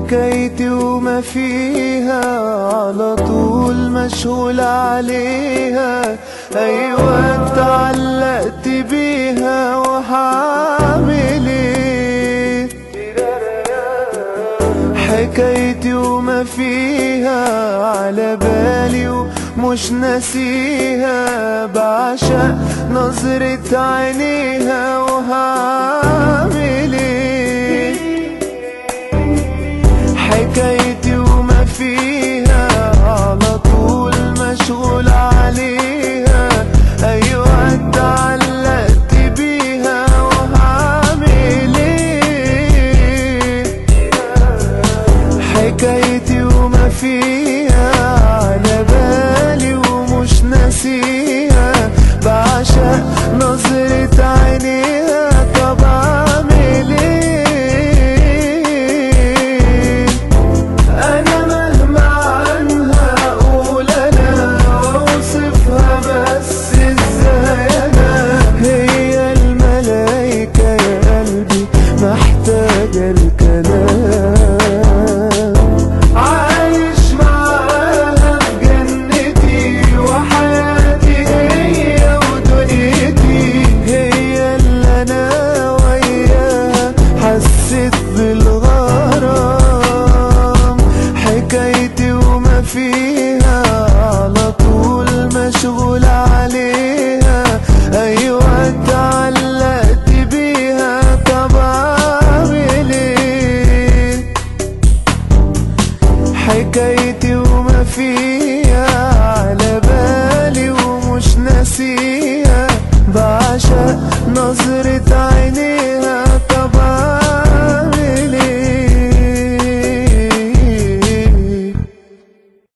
حكايتي وما فيها على طول مشغول عليها ايوه اتعلقت بيها وهعمل ايه حكايتي وما فيها على بالي ومش ناسيها بعشق نظرة عينيها وهعمل ايه